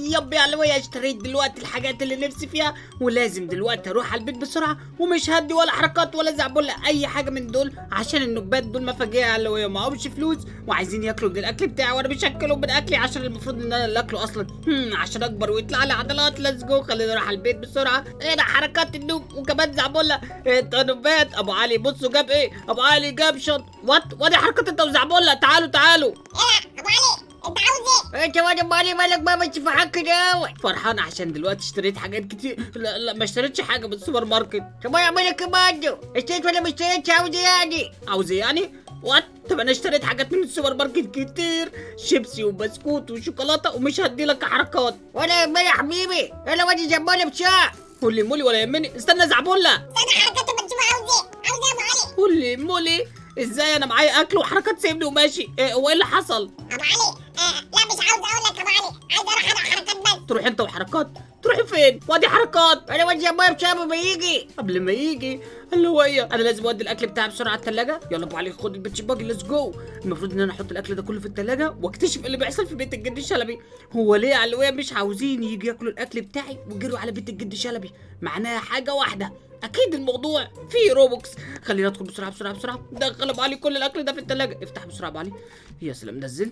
يب يا علوية اشتريت دلوقتي الحاجات اللي نفسي فيها ولازم دلوقتي اروح على البيت بسرعه ومش هدي ولا حركات ولا زعبله اي حاجه من دول عشان النوبات دول مفاجئ يا علوية معهمش فلوس وعايزين ياكلوا من الاكل بتاعي وانا مش هاكلهم من اكلي عشان المفروض ان انا اللي اكله اصلا هم عشان اكبر ويطلع لي عضلات ليتس جو خلينا نروح على البيت بسرعه ايه ده حركات النوب وكمان زعبله انت نوبات ابو علي بصوا جاب ايه ابو علي جاب شط وات وادي حركات انت وزعبله تعالوا تعالوا ايه ابو علي انت عاوز ايه انت وانا مالي مالك ما ماشي في حق دوت فرحان عشان دلوقتي اشتريت حاجات كتير لا, لا ما اشتريتش حاجه من السوبر ماركت طب اعمل لك كمان اشتريت ولا ما اشتريتش عاوز ايه يعني عاوز ايه يعني وات طب انا اشتريت حاجات من السوبر ماركت كتير شيبسي وبسكوت وشوكولاته ومش هدي لك حركات ولا يهمني يا حبيبي انا وادي زباله بشاع قول لي مولي ولا يهمني استنى زعبله استنى حركات ما تشوف عاوز ايه عاوز ايه يا ابو علي قول لي مولي ازاي انا معايا اكل وحركات سايبني وماشي إيه هو ايه اللي حصل ابو علي آه لا مش عاوز اقول لك ابو علي عايز اروح انا حركات بس تروح انت وحركات تروحي فين وادي حركات انا ودي ابويا بسبب ما يجي قبل ما يجي اللي هو ايه انا لازم اودي الاكل بتاعي بسرعه على الثلاجه يلا ابو علي خد البيتش باجي ليتس جو المفروض ان انا احط الاكل ده كله في الثلاجه واكتشف إيه اللي بيحصل في بيت الجد شلبي هو ليه علوية مش عاوزين يجي ياكلوا الاكل بتاعي ويجروا على بيت الجد شلبي معناها حاجه واحده اكيد الموضوع فيه روبوكس خلينا ندخل بسرعه بسرعه بسرعه دخل ابو علي كل الاكل ده في الثلاجه افتح بسرعه ابو علي يا سلام نزل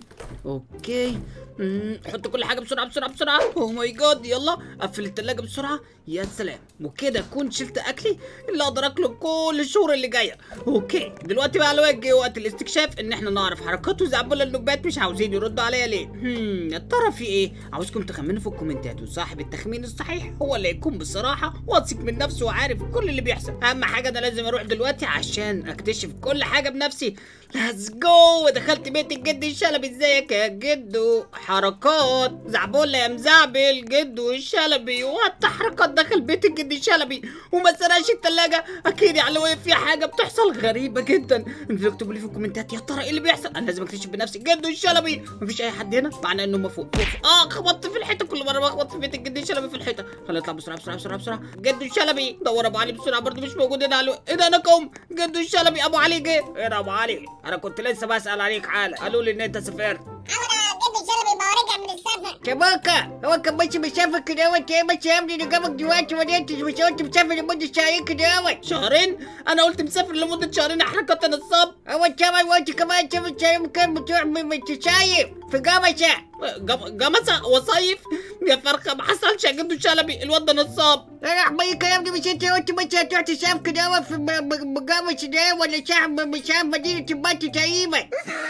اوكي مم، حط كل حاجه بسرعه بسرعه بسرعه اوه ماي جاد يلا قفل الثلاجه بسرعه يا سلام وكده اكون شلت اكلي اللي اقدر اكله كل الشهور اللي جايه اوكي دلوقتي بقى على جه وقت الاستكشاف ان احنا نعرف حركات وزعبله النوبات مش عاوزين يردوا عليا ليه هم يا ترى في ايه عاوزكم تخمنوا في الكومنتات وصاحب التخمين الصحيح هو اللي يكون بصراحه واثق من نفسه وعارف كل اللي بيحصل اهم حاجه انا لازم اروح دلوقتي عشان اكتشف كل حاجه بنفسي ليتس جو دخلت بيت الجد الشلبي ازيك يا جدو حركات زعبولة يا مزعبل جدو الشلبي وقت حركات دخل بيت الجد الشلبي وما سرقش التلاجة اكيد يعني لو في حاجة بتحصل غريبة جدا انتوا اكتبوا لي في الكومنتات يا ترى ايه اللي بيحصل انا لازم اكتشف بنفسي جدو الشلبي مفيش اي حد هنا معناه انه فوق فوق اه خبطت في الحيطة كل مرة بخبط في بيت الجد الشلبي في الحيطة خلينا نطلع بسرعة بسرعة بسرعة بسرعة جدو الشلبي دور ابو علي بسرعة برضه مش موجود هنا علو ايه ده انا كوم جدو الشلبي ابو علي جه ايه ده ابو علي انا كنت لسه بسأل عليك حالا قالوا لي ان انت سافرت انا جد شلبي ما هو رجع من السفر شباكة هو كان ماشي مسافر كده وانت ايه ماشي يا ابني جابك دلوقتي ولا انت مش قلت مسافر لمدة شهرين كده اهوت شهرين؟ انا قلت مسافر لمدة شهرين حركات انا الصب هو انت كمان وانت كمان مسافر شهرين كان بتروح من من تشايف في جمشة جم- جمسة وصيف يا فرخة ما حصلش يا جدو شلبي الواد ده نصاب انا حبيبي الكلام ده مش انت قلت مش هتروح تشاف كده اهوت في جمشة ده ولا شعب مش عارف مدينة البات تقريبا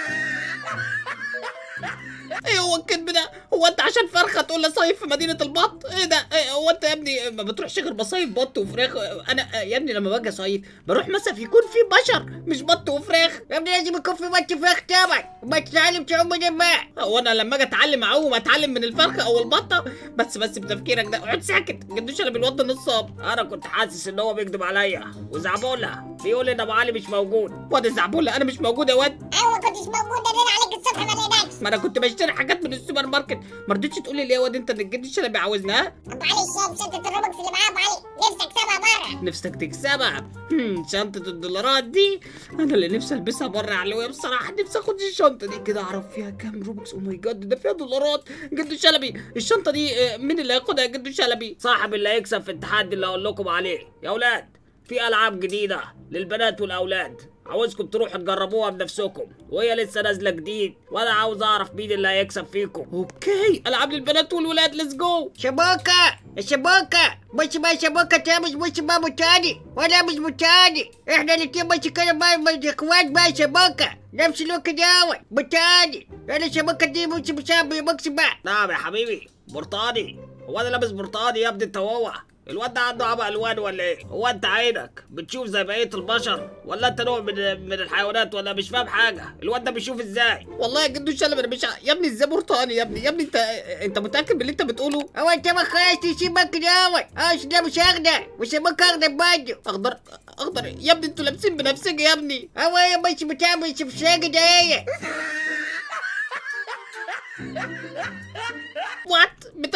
ايه هو الكذب ده؟ هو انت عشان فرخه تقول لي صيف في مدينه البط؟ ايه ده؟ إيه هو انت يا ابني ما بتروحش غير بصيف بط وفراخ انا يا ابني لما باجي اصيف بروح مصيف يكون في بشر مش بط وفراخ يا ابني لازم يكون في بط وفراخ طبعا ما تتعلم تعوم من الماء هو انا لما اجي اتعلم اعوم اتعلم من الفرخه او البطه بس بس بتفكيرك ده اقعد ساكت جدوش انا بالواد ده نصاب انا كنت حاسس ان هو بيكذب عليا وزعبولة بيقول ان ابو علي مش موجود واد زعبولة انا مش موجود يا واد ايوه ما كنتش موجود انا عليك الصبح ما لقيناكش ما انا كنت بشتري حاجات من السوبر ماركت ما رضيتش تقول لي ليه يا واد انت اللي الجد الشلبي عاوزناها ابو علي الشاب شنطه الروبكس اللي معاه ابو علي نفسك سبع مره نفسك تكسبها هم، شنطة الدولارات دي انا اللي نفسي البسها بره علوية بصراحة نفسي اخد الشنطة دي كده اعرف فيها كام روبكس او ماي جاد ده فيها دولارات جدو شلبي الشنطة دي آه، مين اللي هياخدها يا جدو شلبي صاحب اللي هيكسب في التحدي اللي هقول لكم عليه يا اولاد في العاب جديدة للبنات والاولاد عاوزكم تروحوا تجربوها بنفسكم وهي لسه نازله جديد وانا عاوز اعرف مين اللي هيكسب فيكم اوكي العاب للبنات والولاد ليتس جو شباكه الشباكه مش ما شباكه ده مش مش ما متاني ولا مش متاني احنا الاتنين مش كده ما ما اخوات بقى شباكه نفس الوقت دوت متاني انا الشباكه دي مش مشابه مكسبه نعم يا حبيبي برتقاني هو انا لابس برتقاني يا ابني انت هو الواد ده عنده عمى الوان ولا ايه؟ هو انت عينك بتشوف زي بقيه البشر ولا انت نوع من من الحيوانات ولا مش فاهم حاجه؟ الواد ده بيشوف ازاي؟ والله يا جدو شلب انا مش ع- يا ابني ازاي برتقاني يا ابني؟ يا ابني انت انت متاكد باللي انت بتقوله؟ هو انت ما خلاص تسيبك دوت اه ده مش اخضر مش هيبقى اخضر برضه اخضر اخضر يا ابني انتوا لابسين بنفسجي يا ابني هو هي مش بتاع مش بشاقة ده هي وات بتاع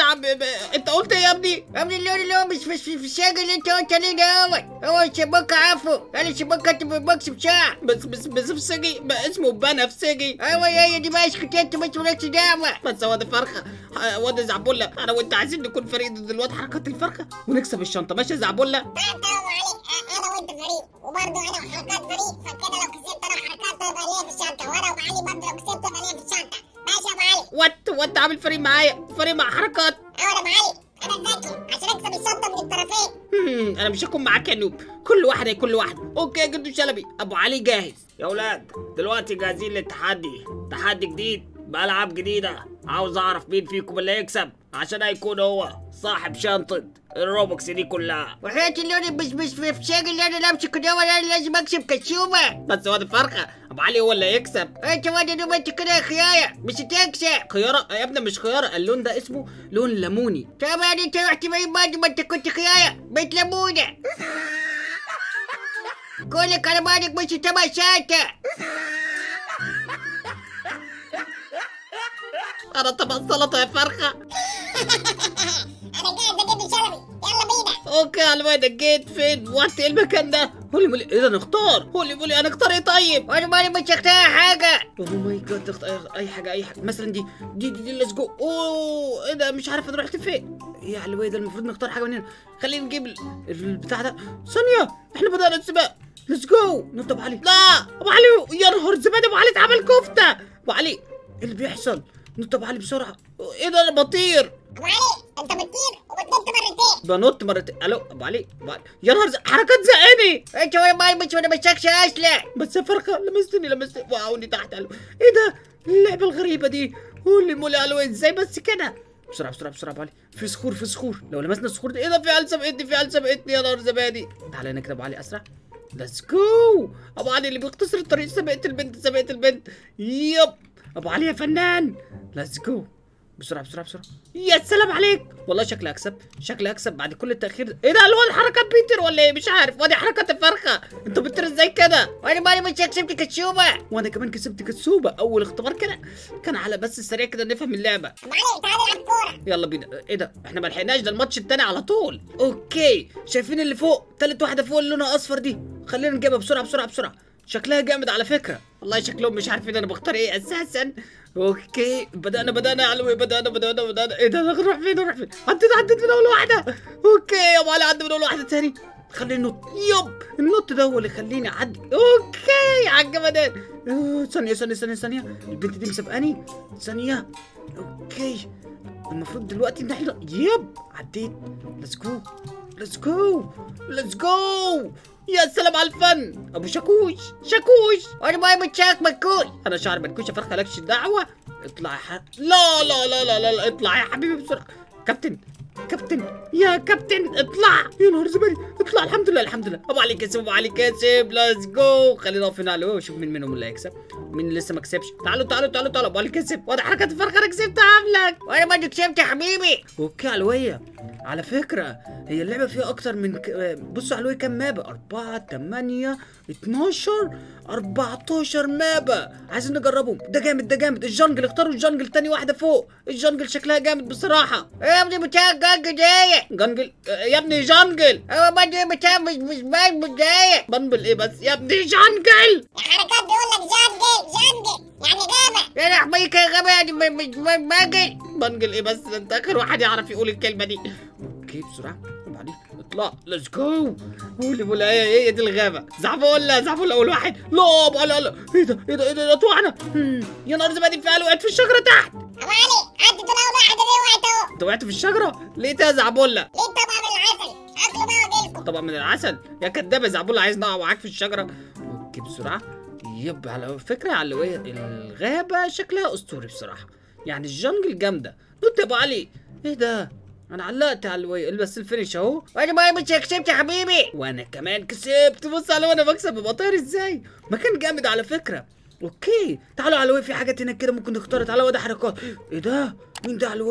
عم ب- انت قلت ايه يا ابني يا ابني اللون اللي هو مش مش في الشاي اللي انت قلت عليه ده هو هو الشباكة عفو انا الشباكة انت بكسب ساعة بس بس بنفسجي بقى اسمه بنفسجي ايوه هي دي بقى اسكت انت مش مالكش دعوة بس هو ده فرخه ه- واد زعبله انا وانت عايزين نكون فريق ضد الواد حركات الفرخه ونكسب الشنطه ماشي يا زعبله انت علي انا وانت فريق وبرضه انا وحركات فريق فكده لو كسبت انا وحركات تبقى ليا في الشنطة وانا وعلي برضه لو كسبت تبقى ليا في الشنطة ماشي يا ابو علي وات وانت عامل فريق معايا فريق مع حركات ايوه يا ابو علي انا ذكي عشان اكسب الشنطة من الطرفين هم، انا مش هكون معاك يا نوب كل واحد هيكون لوحده اوكي يا جدو شلبي ابو علي جاهز يا اولاد دلوقتي جاهزين للتحدي تحدي جديد بألعاب جديدة عاوز اعرف مين فيكم اللي هيكسب عشان هيكون هو صاحب شنطة الروبوكس دي كلها وحياة اللون مش مش في الشاي اللي انا لابسه كده وانا لازم اكسب كشومة بس هو ده فرخة ابو علي هو اللي هيكسب انت واد نوم انت كده يا خيايا مش هتكسب خيارة يا ابني مش خيارة اللون ده اسمه لون ليموني طبعا انت رحت بعيد بعد ما انت كنت خيايا بيت لمونة كلك على بالك مش تبع شاطة انا طبق سلطة يا فرخة انا جاهز اجيب شلبي يلا بينا اوكي على الواد جيت فين وات ايه المكان ده هولي مولي ايه ده نختار هولي مولي انا اختار ايه طيب وانا مالي مش هختار حاجة اوه ماي جاد اختار اي حاجه اي حاجه مثلا دي دي دي, دي ليتس جو اوه ايه ده مش عارف انا رحت فين ايه يا علوي ده المفروض نختار حاجه من هنا خلينا نجيب ال- البتاع ده ثانيه احنا بدانا السباق ليتس جو نط ابو علي لا ابو علي يا نهار زبادي ابو علي اتعمل كفته ابو علي ايه اللي بيحصل نط ابو علي بسرعه ايه ده انا بطير ابو علي انت بتطير وبتنط مرتين بنط مرتين الو ابو علي ابو علي يا نهار ز- حركات زقاني انت وانا مالي مش وانا مشكش اصلا بس يا فرخه لمستني لمستني وقعوني تحت قلب ايه ده اللعبه الغريبه دي قول لي مولي على ازاي بس كده بسرعه بسرعه بسرعه ابو علي في صخور في صخور لو لمسنا الصخور دي ايه ده في عيال سبقتني في عيال سبقتني يا نهار زبادي تعالى هنا كده ابو علي اسرع ليتس جو ابو علي اللي بيختصر الطريق سبقت البنت سبقت البنت يب ابو علي يا فنان ليتس جو بسرعه بسرعه بسرعه يا سلام عليك والله شكلي اكسب شكلي اكسب بعد كل التاخير ده ايه ده الواد حركات بيتر ولا ايه مش عارف وادي حركات الفرخه انتوا بتر ازاي كده وانا مالي مش كسبت كشومة وانا كمان كسبت كتسوبه اول اختبار كده كان على بس السريع كده نفهم اللعبه ابو علي تعالى نلعب كورة يلا بينا ايه ده احنا ما لحقناش ده الماتش التاني على طول اوكي شايفين اللي فوق تالت واحده فوق اللي لونها اصفر دي خلينا نجيبها بسرعه بسرعه بسرعه شكلها جامد على فكره والله شكلهم مش عارفين انا بختار ايه اساسا اوكي بدانا بدانا يا علوي بدانا بدانا بدانا ايه ده نروح فين نروح فين عديت عديت من اول واحده اوكي يا ابو علي عدي من اول واحده تاني خلينا ننط يب النط ده هو اللي يخليني اعدي اوكي على الجمدان أوه، ثانيه ثانيه ثانيه ثانيه البنت دي مسابقاني ثانيه اوكي المفروض دلوقتي ان احنا يب عديت ليتس جو ليتس جو ليتس جو يا سلام على الفن ابو شاكوش شاكوش وانا مالي مش شاك مكوش انا شعر منكوش يا فرخه لكش دعوه اطلع يا ح... لا لا لا لا لا, لا. اطلع يا حبيبي بسرعه كابتن كابتن يا كابتن اطلع يا نهار زبادي اطلع الحمد لله الحمد لله ابو علي كسب ابو علي كسب ليتس جو خلينا نقف هنا على الهوا ونشوف مين منهم اللي هيكسب مين اللي لسه ما كسبش تعالوا تعالوا تعالوا تعالوا ابو علي كسب واضح حركات الفرخه انا كسبت عاملك وانا مالي كسبت يا حبيبي اوكي علوية على فكرة هي اللعبة فيها أكتر من ك... بصوا علوية كام مابة؟ أربعة تمانية اتناشر أربعتاشر مابة عايزين نجربهم ده جامد ده جامد الجنجل اختاروا الجنجل تاني واحدة فوق الجنجل شكلها جامد بصراحة يا ابني بتاع جاج دايق جنجل آه، يا ابني جنجل هو مالي بتاع مش مش مال متضايق بنبل ايه بس يا ابني جنجل الحركات بيقول لك جنجل جنجل يعني غابة يا لحميك يا غابة يعني م- مش مش ماجل بنجل ايه بس ده انت اخر واحد يعرف يقول الكلمة دي اوكي بسرعة وبعدين اطلع ليتس جو قولي بولا ايه هي دي الغابة زعبولة زعبولة اول واحد لا لا لا لا ايه ده ايه ده ايه ده طوعنا يا نهار زبادي فعلا وقعت في الشجرة تحت ابو علي عدت انا اول واحده دي وقعت اهو انت وقعت في الشجرة ليه يا زعبولة ليه طبعا من العسل اكله بقى واجيلكم طبعا من العسل يا كداب يا زعبولة عايز نقع معاك في الشجرة اوكي بسرعة يب على فكرة على الوية الغابة شكلها اسطوري بصراحة يعني الجنجل جامدة نط يا ابو علي ايه ده انا علقت على الوية بس الفينش اهو وانا ما مش كسبت يا حبيبي وانا كمان كسبت بص على وانا بكسب ببقى طاير ازاي مكان جامد على فكره اوكي تعالوا علوية في حاجات هناك كده ممكن نختار تعالوا ده حركات ايه ده مين ده علوية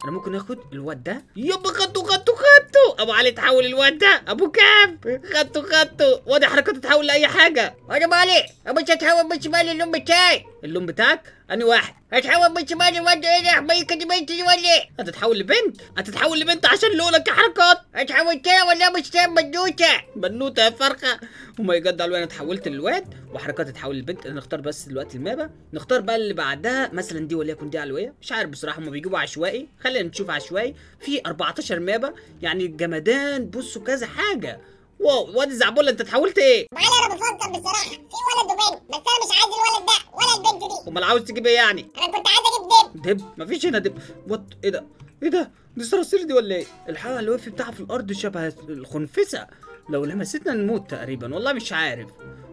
انا ممكن اخد الواد ده يابا خدته خدته خدته ابو علي تحول الواد ده ابو كام خدته خدته وادي حركته تتحول لاي حاجه وانا مالي مش هتحول من شمالي اللون بتاعي اللون بتاعك اني واحد هتحول من شمالي وانت ايه ده حبيبي دي بنتي ولا ايه؟ هتتحول لبنت هتتحول لبنت عشان لونك يا حركات هتحول كده ولا مش تعمل بنوته؟ بنوته يا فرخه وما يجد على انا اتحولت للواد وحركات تتحول للبنت نختار بس دلوقتي المابا نختار بقى اللي بعدها مثلا دي وليكن دي علويه مش عارف بصراحه هما بيجيبوا عشوائي خلينا نشوف عشوائي في 14 مابا يعني جمدان بصوا كذا حاجه واو وادي زعبولة انت اتحولت ايه؟ معلي انا بفكر بصراحه في ولد وبنت بس انا مش عايز الولد ده ولا البنت دي امال عاوز تجيب ايه يعني؟ انا كنت عايز اجيب دب دب مفيش هنا دب وات ايه ده؟ ايه ده؟ دي صراصير دي ولا ايه؟ الحلقه اللي وقف بتاعها في الارض شبه الخنفسه لو لمستنا نموت تقريبا والله مش عارف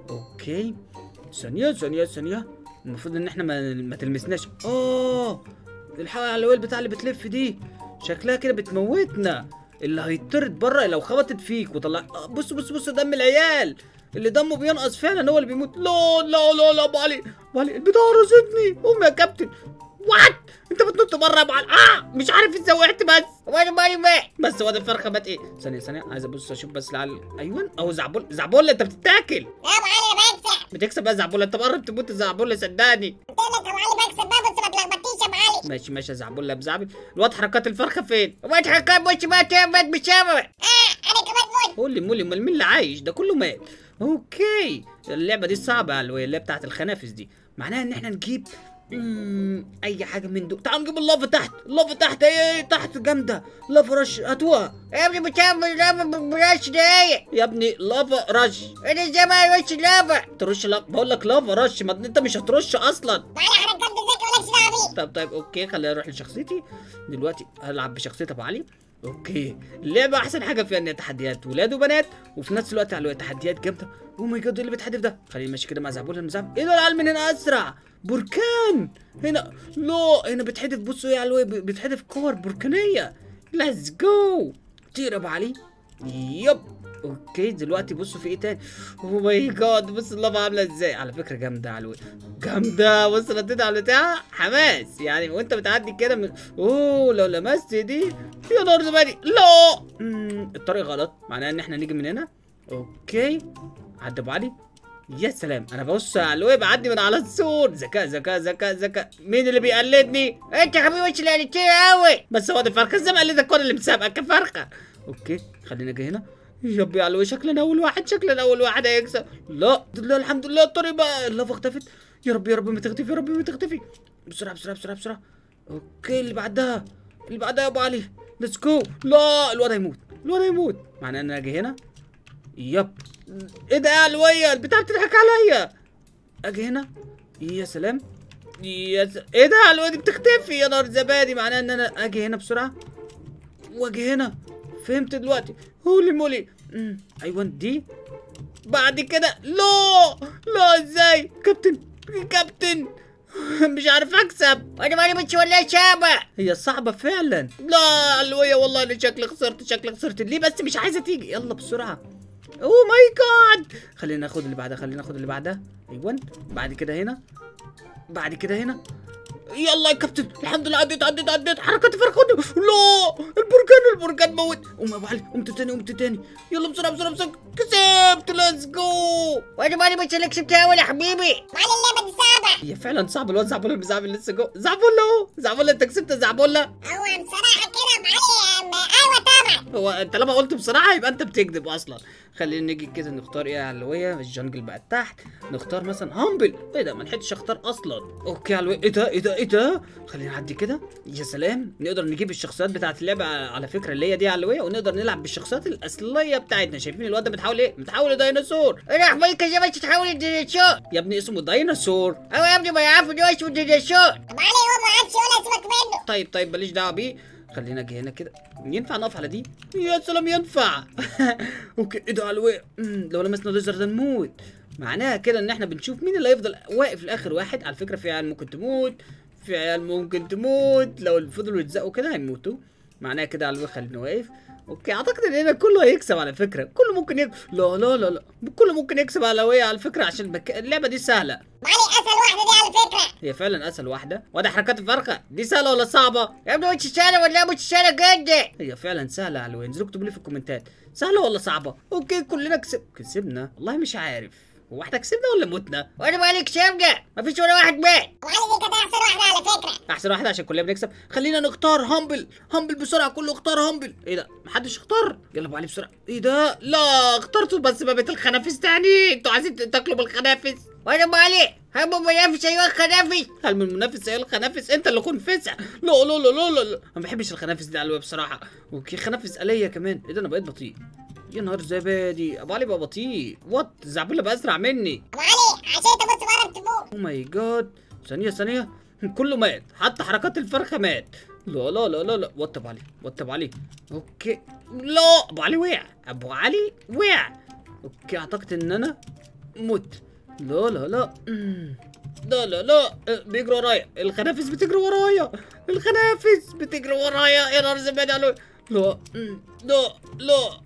اوكي ثانيه ثانيه ثانيه المفروض ان احنا ما, ما تلمسناش اه الحلقه على الويل بتاع اللي بتلف دي شكلها كده بتموتنا اللي هيطرد بره لو خبطت فيك وطلع آه بص بص بص دم العيال اللي دمه بينقص فعلا هو اللي بيموت لا لا لا لا ابو علي ابو علي البتاع رصدني قوم يا كابتن وات انت بتنط بره يا ابو علي اه مش عارف ازاي وقعت بس وانا مالي مات بس هو ده الفرخه مات ايه ثانيه ثانيه عايز ابص اشوف بس لعل ايوه اهو زعبول زعبول انت بتتاكل يا ابو علي انا بكسب بتكسب يا زعبول انت قرب تموت يا زعبول صدقني قلت لك يا ابو علي بكسب بقى بس ما تلخبطنيش يا ابو علي ماشي ماشي يا زعبول بزعبل الواد حركات الفرخه فين وما تحكم مش مات مات بسبب اه انا كمان موت قول لي مولي امال مين اللي عايش ده كله مات اوكي اللعبه دي صعبه يا اللي هي بتاعت الخنافس دي معناها ان احنا نجيب مم، اي حاجه من دول تعال نجيب اللافا تحت اللافا تحت ايه تحت جامده لافا رش هاتوها يا ابني بتعمل لعبه بلاش دقايق يا ابني لافا رش انا ازاي ما وش لعبه ترش لا بقول لك لافا رش ما انت مش هترش اصلا تعالى حركات ذكي مالكش دعوه بيه طب طيب اوكي خلينا نروح لشخصيتي دلوقتي هلعب بشخصيه ابو علي اوكي اللعبه احسن حاجه فيها ان هي تحديات ولاد وبنات وفي نفس الوقت على الوقت تحديات جامده او ماي جاد اللي بتحدف ده خلينا ماشي كده مع زعبول المزعب ايه ده العيال من هنا اسرع بركان هنا لا هنا بتحدف بصوا ايه على الوقت بتحدف كور بركانيه ليتس جو طير يا ابو علي يب اوكي دلوقتي بصوا في ايه تاني او ماي جاد بص اللعبه عامله ازاي على فكره جامده على الوقت جامده بص رديت على بتاعها حماس يعني وانت بتعدي كده من اوه لو لمست دي يا نهار زماني لا مم، الطريق غلط معناه ان احنا نيجي من هنا اوكي عدى ابو علي يا سلام انا ببص على الويب بعدي من على السور ذكاء ذكاء ذكاء ذكاء مين اللي بيقلدني انت يا حبيبي وش اللي قلتيه قوي بس هو ده فرخه ازاي مقلدك وانا اللي مسابقك كفرخه اوكي خلينا اجي هنا يبي على الوش شكلنا اول واحد شكلنا اول واحد هيكسب لا لا الحمد لله الطريق بقى اللافا اختفت يا رب يا رب ما تختفي يا رب ما تختفي بسرعه بسرعه بسرعه بسرعه اوكي اللي بعدها اللي بعدها يا ابو علي ليتس جو لا الواد هيموت الواد هيموت معناه ان انا اجي هنا يب ايه ده يا علوية البتاع بتضحك عليا اجي هنا يا سلام يا س... ايه ده يا علوية دي بتختفي يا نار زبادي معناه ان انا اجي هنا بسرعة واجي هنا فهمت دلوقتي هولي مولي أمم، ايوه دي بعد كده لا لا ازاي كابتن كابتن مش عارف اكسب وانا مالي مش ولا شابه هي صعبة فعلا لا علوية والله انا شكلي خسرت شكلي خسرت ليه بس مش عايزة تيجي يلا بسرعة اوه ماي جاد خلينا ناخد اللي بعدها خلينا ناخد اللي بعدها ايوه بعد كده هنا بعد كده هنا يلا يا كابتن الحمد لله عديت عديت عديت حركات فرخوني لا البركان البركان موت قوم يا ابو علي قمت تاني قمت تاني يلا بسرعه بسرعه بسرعه كسبت ليتس جو وانا مالي مش اللي كسبتها قوي يا حبيبي معلي اللعبه دي صعبه هي فعلا صعب الواد زعبولة المزعبل لسه جو زعبولة اهو زعبولة انت كسبت يا زعبولة هو بصراحه كده معلي ايوه طبعا هو انت لما قلت بصراحه يبقى انت بتكذب اصلا خلينا نيجي كده نختار ايه يا علويه الجنجل بقى تحت نختار مثلا هامبل ايه ده ما لحقتش اختار اصلا اوكي يا علويه ايه ده ايه ده ايه ده خلينا نعدي كده يا سلام نقدر نجيب الشخصيات بتاعت اللعبه على فكره اللي هي دي يا علويه ونقدر نلعب بالشخصيات الاصليه بتاعتنا شايفين الواد ده بتحاول ايه بتحول لديناصور انا يا حبيبي كده مش تحاول الديناصور يا ابني اسمه ديناصور هو يا ابني ما يعرف ان هو اسمه ديناصور معلي هو ما عرفش يقول اسمك منه طيب طيب ماليش دعوه بيه خلينا اجي هنا كده ينفع نقف على دي يا سلام ينفع اوكي ايه ده على الوقت لو لمسنا الليزر ده نموت معناها كده ان احنا بنشوف مين اللي هيفضل واقف لاخر واحد على فكره في عيال ممكن تموت في عيال ممكن تموت لو فضلوا يتزقوا كده هيموتوا معناها كده على الوقت خلينا واقف اوكي اعتقد ان هنا كله هيكسب على فكره كله ممكن يكسب لا لا لا لا كله ممكن يكسب على ويا على فكره عشان بك... اللعبه دي سهله معلي اسهل واحده دي على فكره هي فعلا اسهل واحده وده حركات الفرخه دي سهله ولا صعبه يا ابني مش سهله ولا مش سهله جدا هي فعلا سهله يا علوي انزلوا اكتبوا لي في الكومنتات سهله ولا صعبه اوكي كلنا كسب كسبنا والله مش عارف هو احنا كسبنا ولا متنا وانا مالك كسبنا مفيش ولا واحد مات ابو علي دي كانت احسن واحده على فكره احسن واحده عشان كلنا بنكسب خلينا نختار همبل همبل بسرعه كله اختار همبل ايه ده محدش اختار يلا ابو علي بسرعه ايه ده لا اخترتوا بس ما بيت الخنافس تاني انتوا عايزين تاكلوا بالخنافس وانا مالي هم منافس ايوه خنافس هل من المنافس هي الخنافس انت اللي خنفسه لا لا لا لا لا لا ما بحبش الخنافس دي على الويب بصراحه اوكي خنافس آلية كمان ايه ده انا بقيت بطيء يا نهار زبادي ابو علي بقى بطيء وات الزعبله بقى اسرع مني ابو علي عشان انت بص بره بتموت او ماي جاد ثانيه ثانيه كله مات حتى حركات الفرخه مات لا لا لا لا لا وات ابو علي وات ابو علي اوكي لا ابو علي وقع ابو علي وقع اوكي اعتقد ان انا مت لا لا لا أمم. لا لا لا أه، بيجروا ورايا الخنافس بتجري ورايا الخنافس بتجري ورايا يا نهار زبادي على لا أمم. لا لا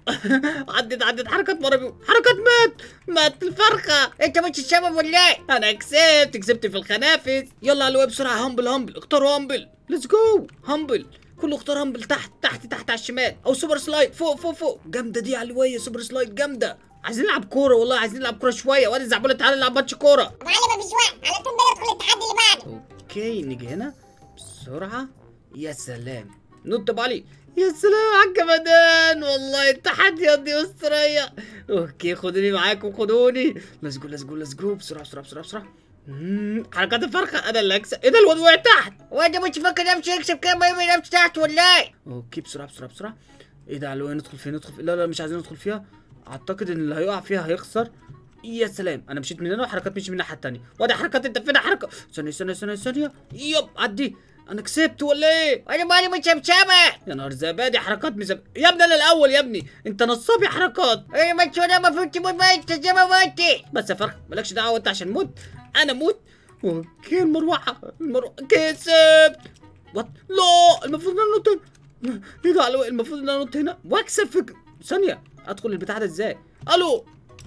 عدت عدت حركات مرة بيهم حركات مات مات الفرخة انت مش السبب ولا ايه انا كسبت كسبت في الخنافس يلا على الويب بسرعه همبل همبل اختاروا همبل ليتس جو همبل كله اختار همبل تحت تحت تحت على الشمال او سوبر سلايد فوق فوق فوق جامده دي على الوية سوبر سلايد جامده عايزين نلعب كوره والله عايزين نلعب كوره شويه وادي زعبوله تعالى نلعب ماتش كوره ابو علي مفيش وقت على طول بندخل التحدي اللي بعده اوكي نيجي هنا بسرعه يا سلام نط أبو علي يا سلام على الجمدان والله التحديات دي اسطوريه اوكي خدوني معاكم خدوني ليتس جو ليتس جو ليتس جو بسرعه بسرعه بسرعه بسرعه مم، حركات الفرخه انا اللي اكسب ايه ده الواد وقع تحت وانا مش فاكر نفسي يكسب كام ما يرمي نفسي تحت ولا ايه اوكي بسرعه بسرعه بسرعه ايه ده علوي ندخل فيها ندخل فيها لا لا مش عايزين ندخل فيها اعتقد ان اللي هيقع فيها هيخسر يا سلام انا مشيت من هنا وحركات مشي من الناحيه التانيه وادي حركات انت فين حركه ثانيه ثانيه ثانيه ثانيه يب عدي انا كسبت ولا ايه وانا مالي مش مسامع يا نهار زبادي حركات مزب... يا ابني انا الاول يا ابني انت نصاب يا حركات انا مش وانا المفروض تموت ما انت زي ما ماتي بس يا فرخ مالكش دعوه انت عشان موت انا موت اوكي المروحه المروحه كسبت وات لا المفروض ان انا انط هنا. ايه ده علوي المفروض ان انا انط هنا واكسب في ك- ثانيه ادخل البتاع ده ازاي الو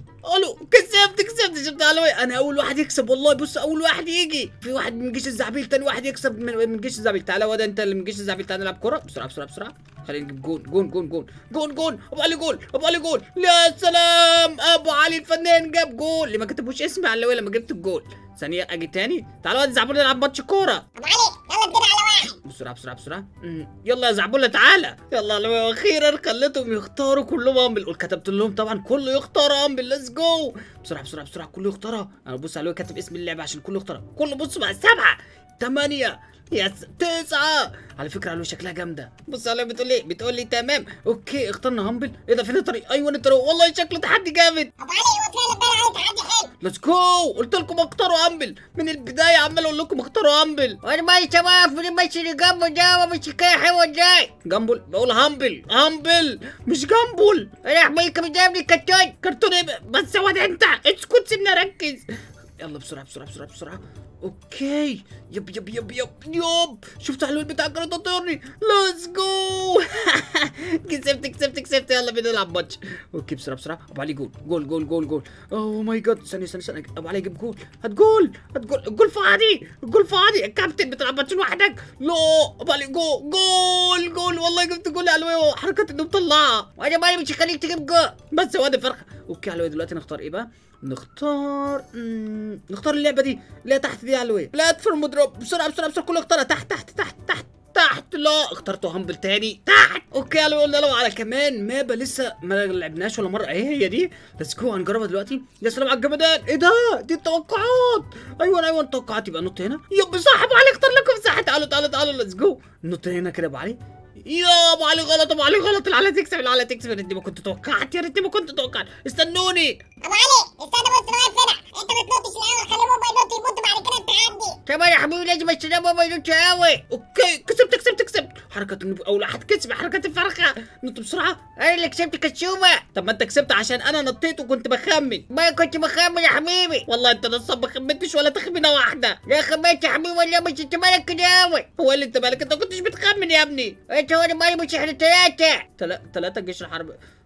الو كسبت كسبت شفت يا علوي انا اول واحد يكسب والله بص اول واحد يجي في واحد من جيش الزعبيل تاني واحد يكسب من, من جيش الزعبيل تعالى وده انت اللي من جيش الزعبيل تعالى نلعب كوره بسرعه بسرعه بسرعه خلينا نجيب جون جون جون جون جون جون ابو علي جول ابو علي جول يا سلام ابو علي الفنان جاب جول اللي ما كتبوش اسمي على لما جبت الجول ثانيه اجي تاني تعالوا يا زعبول نلعب ماتش كوره ابو علي يلا ادينا على واحد بسرعه بسرعه بسرعه مم. يلا يا زعبولة تعالى يلا لو اخيرا خليتهم يختاروا كلهم امبل وكتبت لهم طبعا كله يختار امبل ليتس جو بسرعه بسرعه بسرعه كله يختارها انا بص عليه كاتب اسم اللعبه عشان كله يختارها كله بص بقى سبعه ثمانيه يا س... تسعة على فكرة علوي شكلها جامدة بص عليها بتقول لي بتقول لي تمام اوكي اخترنا همبل ايه ده فين الطريق ايوه الطريق والله شكله تحدي جامد ابو علي هو فعلا باين عليه تحدي حلو ليتس جو قلت لكم اختاروا امبل من البداية عمال اقول لكم اختاروا امبل وانا مالي سامع في المشي اللي جنبه ده مش حكايه حلوه ازاي جامبل بقول همبل همبل مش جامبل انا احميك من جنبي كرتون كرتون ايه بقى؟ بس هو ده انت اسكت سيبني اركز يلا بسرعه بسرعه بسرعه بسرعه اوكي يب يب يب يب يب شفت حلول بتاع كانت تطيرني ليتس جو كسبت كسبت كسبت يلا بينا نلعب ماتش اوكي بسرعه بسرعه ابو علي جول جول جول جول جول اوه ماي جاد ثانيه ثانيه ثانيه ابو علي جاب جول هات جول هات جول الجول فاضي الجول فاضي الكابتن بتلعب ماتش لوحدك لا ابو علي جول جول جول والله جبت جول يا علوي حركات انه مطلعها وانا مالي مش هخليك تجيب جول بس هو ده فرخه اوكي علوي دلوقتي نختار ايه بقى نختار مم... نختار اللعبه دي اللي هي تحت دي يا علوي بلاتفورم دروب بسرعه بسرعه بسرعه كله اختارها تحت تحت تحت تحت تحت لا اخترته همبل تاني تحت اوكي على قلنا لو على كمان مابا لسه ما لعبناش ولا مره ايه هي دي ليتس جو هنجربها دلوقتي يا سلام على الجمدان ايه ده دي التوقعات ايوه ايوه التوقعات يبقى نط هنا يب صح ابو علي اختار لكم مساحه تعالوا تعالوا تعالوا ليتس جو نط هنا كده يا ابو علي يا ابو علي غلط ابو علي غلط العلا تكسب العلا تكسب يا ريتني ما كنت توقعت يا ريتني ما كنت توقعت استنوني ابو علي استنى بص انا واقف هنا انت ما تنطش الاول خلي بابا ينط يموت بعد كده التحدي كمان يا حبيبي لازم استنى بابا ينط قوي اوكي كسبت كسبت كسبت حركه النب... اول احد كسب حركه الفرخه نط بسرعه انا اللي كسبت كشومه طب ما انت كسبت عشان انا نطيت وكنت بخمن ما كنت مخمن يا حبيبي والله انت نصاب ما خمنتش ولا تخمينه واحده يا خمنت يا حبيبي ولا مش انت مالك كده قوي هو اللي انت مالك انت ما كنتش بتخمن يا ابني انت وانا مالي مش احنا ثلاثه تلا... تلاتة جيش الحرب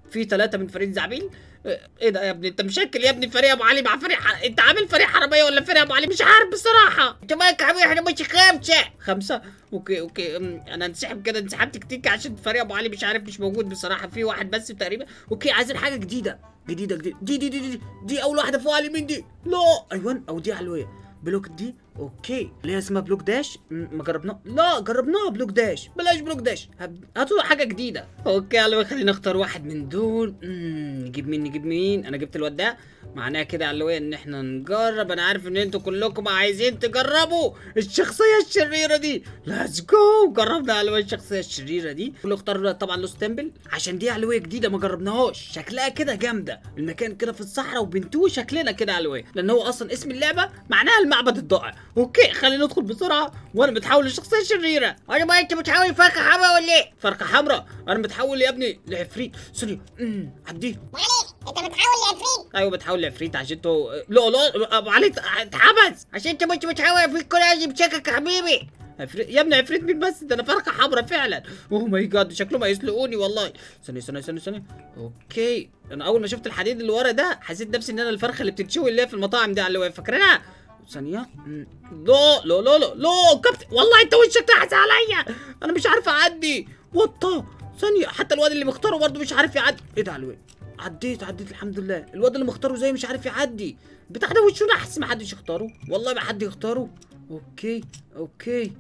في ثلاثه من فريق زعبيل آه، ايه ده يا ابني انت مشكل يا ابني فريق ابو علي مع فريق ح... انت عامل فريق حراميه ولا فريق ابو علي مش عارف بصراحه انت مالك يا حبيبي احنا مش خمسه خمسة اوكي اوكي أم، انا انسحب كده انسحبت كتير عشان فريق ابو علي مش عارف مش موجود بصراحة في واحد بس تقريبا اوكي عايزين حاجة جديدة جديدة جديدة دي دي دي دي, دي اول واحدة فوق على اليمين دي لا ايوان او دي علوية بلوك دي اوكي اللي هي اسمها بلوك داش م- ما جربناها لا جربناها بلوك داش بلاش بلوك داش هب- هاتوا حاجة جديدة اوكي علوية خلينا نختار واحد من دول مم، نجيب مين نجيب مين انا جبت الواد ده معناها كده يا علوية ان احنا نجرب انا عارف ان انتوا كلكم عايزين تجربوا الشخصية الشريرة دي ليتس جو جربنا علوية الشخصية الشريرة دي كله اختار طبعا لوس تمبل عشان دي علوية جديدة ما جربناهاش شكلها كده جامدة المكان كده في الصحراء وبنتوه شكلنا كده علوية لان هو اصلا اسم اللعبة معناها المعبد الضائع اوكي خلينا ندخل بسرعة وانا بتحول لشخصية شريرة انا ما انت بتحاول فرخه حمرا ولا ايه؟ فرقة حمراء انا بتحول يا ابني لعفريت ثانية امم عديه معلش انت بتحاول لعفريت ايوه بتحول لعفريت عشان انتوا لا لا ابو علي اتحبس عشان انت مش بتحاول لعفريت كل لازم شكك يا حبيبي عفريت يا ابني عفريت مين بس ده انا فرقه حمراء فعلا اوه ماي جاد شكلهم هيسلقوني والله ثانيه ثانيه ثانيه ثانيه اوكي انا اول ما شفت الحديد اللي ورا ده حسيت نفسي ان انا الفرخه اللي بتتشوي اللي هي في المطاعم دي اللي هو فاكرينها ثانية مم. لا لا لا لا لا كابتن والله انت وشك تحت عليا انا مش عارف اعدي وطا ثانية حتى الواد اللي مختاره برضه مش عارف يعدي ايه ده علوي عديت عديت الحمد لله الواد اللي مختاره زي مش عارف يعدي بتاع ده وشه نحس ما حدش يختاره والله ما حد يختاره اوكي اوكي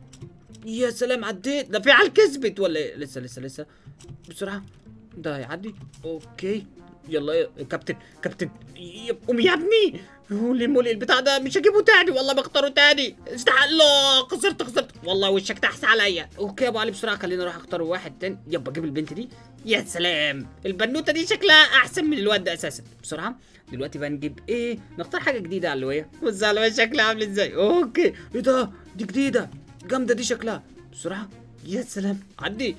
يا سلام عديت ده في عيال كسبت ولا ايه لسه لسه لسه بسرعه ده هيعدي اوكي يلا يا كابتن كابتن يب- قوم يا ابني هولي مولي البتاع ده مش هجيبه تاني والله بختاره تاني استحق لا خسرت خسرت والله وشك تحس عليا اوكي يا ابو علي بسرعه خلينا نروح اختار واحد تاني يبا اجيب البنت دي يا سلام البنوته دي شكلها احسن من الواد ده اساسا بسرعه دلوقتي بقى نجيب ايه نختار حاجه جديده على الوية بص على الوية شكلها عامل ازاي اوكي ايه ده دي جديده جامده دي شكلها بسرعه يا سلام عدي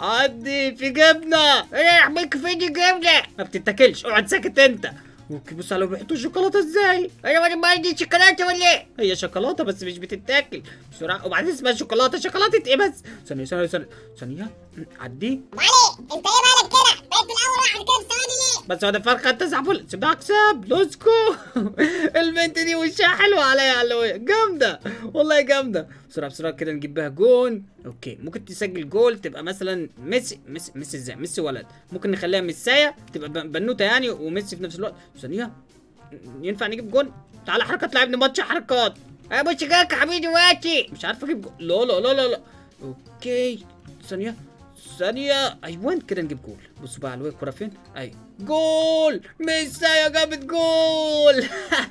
عدي في جبنه ايه يا حبيبي فين الجبنه؟ ما بتتاكلش اقعد ساكت انت اوكي بص على بيحطوا الشوكولاته ازاي انا وانا ما عندي شوكولاته ولا ايه؟ هي شوكولاته بس مش بتتاكل بسرعه وبعدين اسمها شوكولاته شوكولاته ايه بس ثانيه ثانيه ثانيه ثانيه عدي معلش انت ايه مالك كده؟ بقيت الاول واحد كده في ثواني ليه؟ بس هو ده فرخه انت زعبول سيبها اكسب ليتس جو البنت دي وشها حلوه عليا يا علوية جامده والله جامده بسرعه بسرعه كده نجيب بها جون اوكي ممكن تسجل جول تبقى مثلا ميسي ميسي ميسي ازاي ميسي ولد ممكن نخليها ميسايه تبقى ب- بنوته يعني وميسي في نفس الوقت ثانيه ينفع نجيب جون تعالى حركات لعبني ماتش حركات انا مش جاك يا حبيبي دلوقتي مش عارف اجيب جول لا لا لا لا لا اوكي ثانية ثانية ايوان كده نجيب جول بصوا بقى على الواد الكورة فين؟ ايوه جول ميسايا جابت جول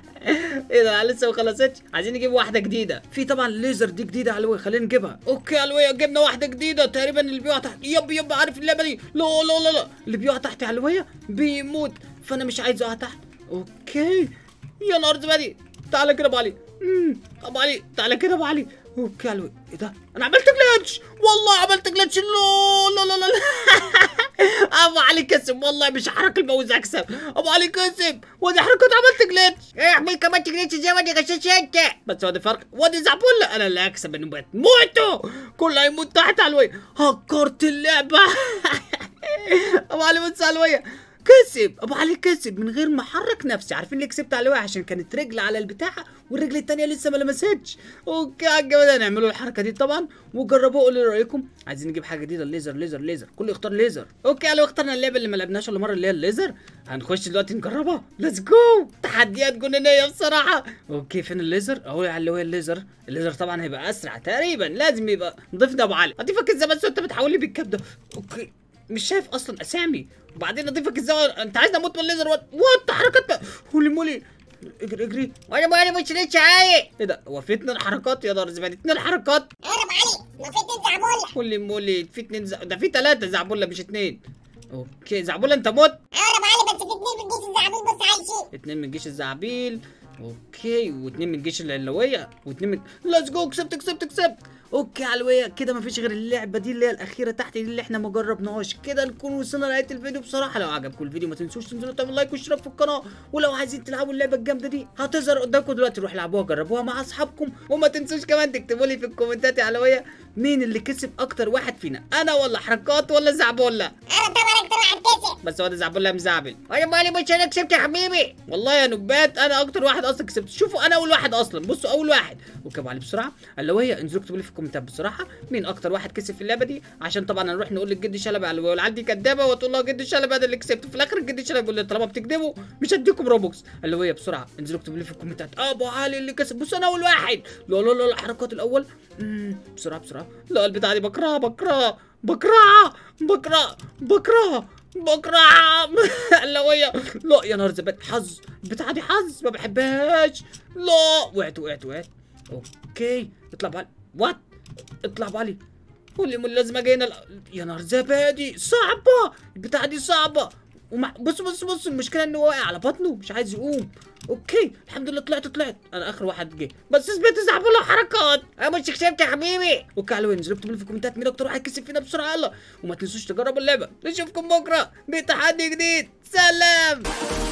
ايه ده لسه ما خلصتش عايزين نجيب واحدة جديدة في طبعا ليزر دي جديدة على الواد خلينا نجيبها اوكي على الواد جبنا واحدة جديدة تقريبا اللي بيقع تحت يب يب عارف اللعبة دي لا لا لا لا اللي بيقع تحت على الواد بيموت فانا مش عايز اقع تحت اوكي يا نهار زبادي تعالى كده ابو علي امم ابو علي تعالى كده ابو علي اوكي على ايه ده انا عملت جلتش والله عملت جلتش لا لا لا لا لا. ابو علي كسب والله مش هحرك الموز اكسب ابو علي كسب وادي حركات عملت جلتش ايه يا حبيبي كمان تجريت ازاي وادي غشاش انت؟ بس هو ده فرق وادي زعبولة انا اللي هكسب انه موتوا كله هيموت تحت على الوية هكرت اللعبة ابو علي بص على الوية كسب ابو علي كسب من غير ما احرك نفسي عارفين ليه كسبت على الوية عشان كانت رجل على البتاعة والرجل التانية لسه ما لمستش اوكي على الجمال نعملوا الحركة دي طبعا وجربوها قولوا لي رايكم عايزين نجيب حاجة جديدة الليزر ليزر ليزر كله يختار ليزر اوكي لو اخترنا اللعبة اللي ما لعبناش ولا مرة اللي هي الليزر هنخش دلوقتي نجربها ليتس جو تحديات جنونية بصراحة اوكي فين الليزر اهو على اللي هو الليزر الليزر طبعا هيبقى اسرع تقريبا لازم يبقى ضيفنا ابو علي اضيفك ازاي بس انت بتحول لي بالكاب ده اوكي مش شايف اصلا اسامي وبعدين اضيفك ازاي انت عايز اموت من الليزر وات وات حركات بقى. هولي مولي اجري اجري وانا ما انا مش لسه عايق ايه ده هو في اتنين حركات يا دار زبادي اتنين حركات انا علي ما في اتنين زعبولة هولي مولي في اتنين ز... ده في تلاتة زعبولة مش اتنين اوكي زعبولة انت موت انا علي بس في اتنين من جيش الزعبول بص عايشين اتنين من جيش الزعابيل اوكي واتنين من جيش العلوية واتنين من ليتس جو كسبت كسبت كسبت اوكي علوية كده مفيش غير اللعبة دي اللي هي الأخيرة تحت دي اللي احنا ما جربناهاش كده نكون وصلنا لنهاية الفيديو بصراحة لو عجبكم الفيديو ما تنسوش تنزلوا تعملوا لايك واشتراك في القناة ولو عايزين تلعبوا اللعبة الجامدة دي هتظهر قدامكم دلوقتي روحوا العبوها جربوها مع أصحابكم وما تنسوش كمان تكتبوا لي في الكومنتات يا علوية مين اللي كسب اكتر واحد فينا انا ولا حركات ولا زعبولة انا طبعا اكتر واحد كسب بس هو ده زعبولة مزعبل انا مالي مش انا كسبت يا حبيبي والله يا نبات انا اكتر واحد اصلا كسبت شوفوا انا اول واحد اصلا بصوا اول واحد وكتبوا عليه بسرعه اللي وهي انزلوا اكتبوا لي في الكومنتات بصراحه مين اكتر واحد كسب في اللعبه دي عشان طبعا هنروح نقول للجد شلبي على والعيال دي كدابه وتقول له جد شلبي انا اللي كسبت في الاخر الجد شلبي يقول لي طالما بتكذبوا مش هديكم روبوكس اللي وهي بسرعه انزلوا اكتبوا لي في الكومنتات ابو علي اللي كسب بص انا اول واحد لا لا لا الحركات الاول مم، بسرعه بسرعه لا البتاعه دي بكرهها بكرهها بكرهها بكرهها بكرهها بكرهها اللي وهي لا يا نهار زبد حظ البتاعه دي حظ ما بحبهاش لا وقعت وقعت وقعت اوكي اطلع بعلي وات اطلع بعلي قول لي لازم اجي هنا يا نهار زبادي صعبه البتاعه دي صعبه ومع... بص بص بص المشكله انه واقع على بطنه مش عايز يقوم اوكي الحمد لله طلعت طلعت انا اخر واحد جه بس اثبت زعبله حركات انا مش كسبت يا حبيبي اوكي على وين اكتبوا لي في الكومنتات مين اكتر واحد كسب فينا بسرعه يلا وما تنسوش تجربوا اللعبه نشوفكم بكره بتحدي جديد سلام